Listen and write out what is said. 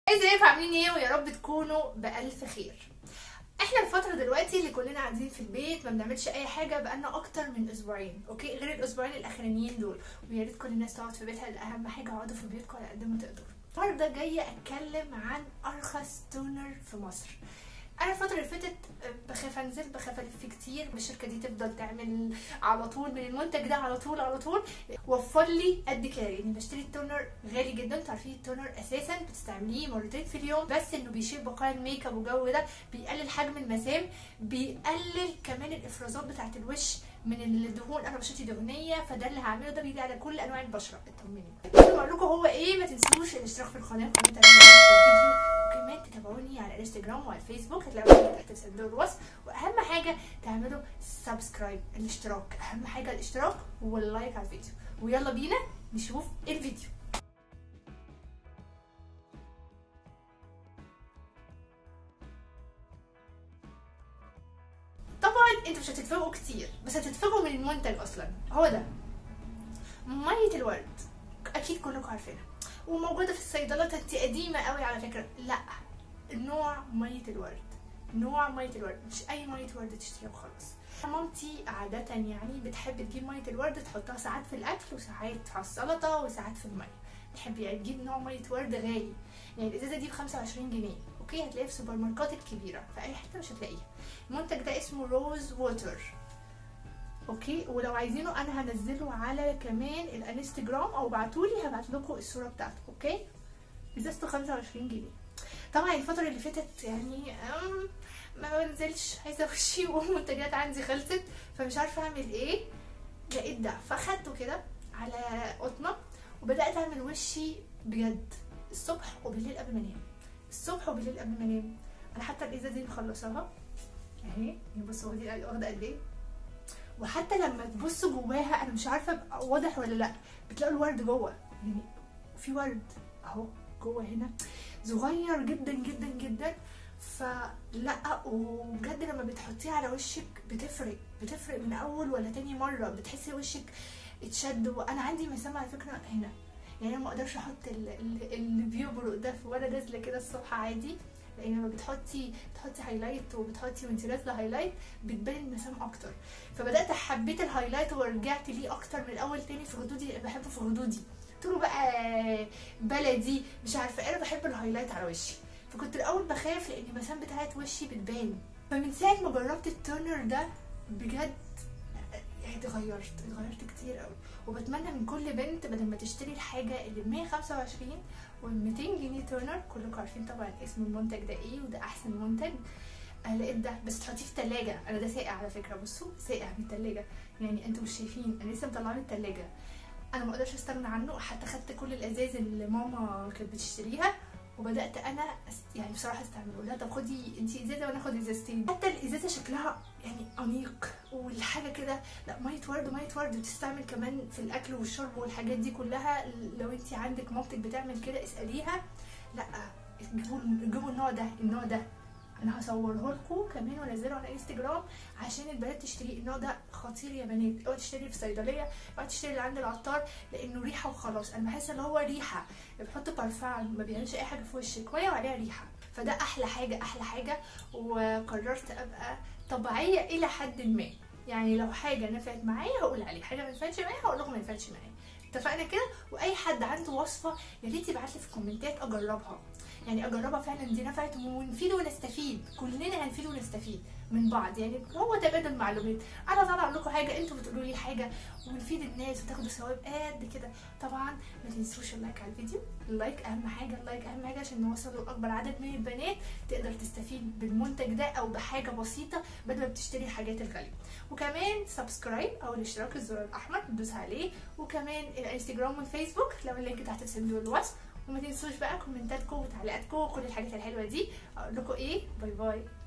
ازيكم عاملين ايه ويا رب تكونوا بألف خير احنا الفترة دلوقتي اللي كلنا قاعدين في البيت ما بنعملش اي حاجة بقالنا اكتر من اسبوعين اوكي غير الاسبوعين الاخرانيين دول ويا ريت كل الناس تقعد في بيتها ده اهم حاجة اقعدوا في بيتكم على قد ما تقدروا النهارده جاية اتكلم عن ارخص تونر في مصر انا الفتره اللي فاتت بخاف انزل بخاف الف كتير الشركه دي تفضل تعمل على طول من المنتج ده على طول على طول وفر لي قد كده يعني بشتري التونر غالي جدا انتوا عارفين التونر اساسا بتستعمليه مرتين في اليوم بس انه بيشيل بقايا الميك اب والجو ده بيقلل حجم المسام بيقلل كمان الافرازات بتاعه الوش من الدهون انا بشرتي دهنيه فده اللي هعمله ده بيجي على كل انواع البشره اطمني قبل ما اقول لكم هو ايه ما تنسوش الاشتراك في القناه وكمان تعملوا لايك للفيديو وكمان تتابعوني على الانستجرام وعلى الفيسبوك هتلاقوني تحت صندوق الوصف واهم حاجه تعملوا سبسكرايب الاشتراك اهم حاجه الاشتراك واللايك على الفيديو ويلا بينا نشوف الفيديو طبعا انتوا مش هتتفاجئوا كتير بس هتتفاجئوا من المنتج اصلا هو ده ميه الورد اكيد كلكم عارفينها وموجوده في الصيدلات انت قديمه قوي على فكره لا نوع ميه الورد نوع ميه الورد مش اي ميه ورد تشتريها وخلاص مامتي عادة يعني بتحب تجيب مية الورد تحطها ساعات في الأكل وساعات على السلطة وساعات في المية بتحب يعني تجيب نوع مية ورد غالي يعني الإزازة دي بخمسة وعشرين جنيه أوكي هتلاقيها في السوبر ماركات الكبيرة في أي حتة مش هتلاقيها المنتج ده اسمه روز ووتر اوكي ولو عايزينه انا هنزله على كمان الانستجرام او ابعتولي هبعت لكم الصوره بتاعته اوكي ازازته 25 جنيه طبعا الفتره اللي فاتت يعني ما بنزلش عايزه وشي والمنتجات عندي خلصت فمش عارفه اعمل ايه لقيت ده فاخدته كده على قطنه وبدات اعمل وشي بجد الصبح وبالليل قبل ما انام الصبح وبالليل قبل ما انام انا حتى الازازه دي مخلصاها اهي بصوا دي واخده قد ايه وحتى لما تبصوا جواها انا مش عارفه واضح ولا لا بتلاقوا الورد جوه يعني في ورد اهو جوه هنا صغير جدا جدا جدا فلا وبجد لما بتحطيه على وشك بتفرق بتفرق من اول ولا تاني مره بتحسي وشك اتشد وانا عندي مسام على فكره هنا يعني انا ما اقدرش احط اللي بيبرق ده في ولا نازله كده الصبح عادي لان لما بتحطي بتحطي هايلايت وبتحطي وانت نازله هايلايت بتبان المسام اكتر فبدات حبيت الهايلايت ورجعت ليه اكتر من الاول تاني في خدودي بحبه في خدودي قلت بقى بلدي مش عارفه انا بحب الهايلايت على وشي فكنت الاول بخاف لان المسام بتاعت وشي بتبان فمن ساعه ما جربت التونر ده بجد اتغيرت اتغيرت كتير قوي وبتمنى من كل بنت بدل ما تشتري الحاجه اللي ب 125 وال 200 جنيه تونر كلكم عارفين طبعا اسم المنتج ده ايه وده احسن منتج انا لقيت ده بس تحطيه في التلاجة انا ده ساقع على فكره بصوا ساقع من التلاجة يعني انتوا مش شايفين انا لسه مطلعاه من التلاجة انا ما اقدرش استغنى عنه حتى خدت كل الازاز اللي ماما كانت بتشتريها وبدات انا يعني بصراحه استعمله لها طب خدي انت ازازه وانا اخد ازازتين حتى الازازه شكلها يعني انيق والحاجه كده لا ميه ورد ميه ورد بتستعمل كمان في الاكل والشرب والحاجات دي كلها لو انت عندك مامتك بتعمل كده اساليها لا جيبوا جيبوا النوع ده النوع ده انا هصوره لكم كمان وانزله على انستجرام عشان البنات تشتريه النوع ده خطير يا بنات اوعي تشتري في صيدليه اوعي تشتري اللي عند العطار لانه ريحه وخلاص انا بحس ان هو ريحه بتحط بارفان ما بيعملش اي حاجه في وشك وهي وعليها ريحه فده احلى حاجه احلى حاجه وقررت ابقى طبيعيه الى حد ما يعني لو حاجه نفعت معايا هقول عليه حاجه ما نفعتش معايا هقول لكم ما نفعتش معايا اتفقنا كده واي حد عنده وصفه يا ريت يبعت لي في الكومنتات اجربها يعني اجربها فعلا دي نفعت ونفيد ونستفيد كلنا هنفيد ونستفيد من بعض يعني هو تبادل معلومات انا طالع لكم حاجه انتوا بتقولوا لي حاجه ونفيد الناس وتاخدوا ثواب قد كده طبعا ما تنسوش اللايك على الفيديو اللايك اهم حاجه اللايك اهم حاجه عشان نوصل لاكبر عدد من البنات تقدر تستفيد بالمنتج ده او بحاجه بسيطه بدل ما بتشتري الحاجات الغاليه وكمان سبسكرايب او الاشتراك الزرار الاحمر تدوس عليه وكمان الانستجرام والفيسبوك لو اللينك تحت صندوق الوصف وما تنسوش بقى كومنتاتكم وتعليقاتكم وكل الحاجات الحلوه دي اقول لكم ايه باي باي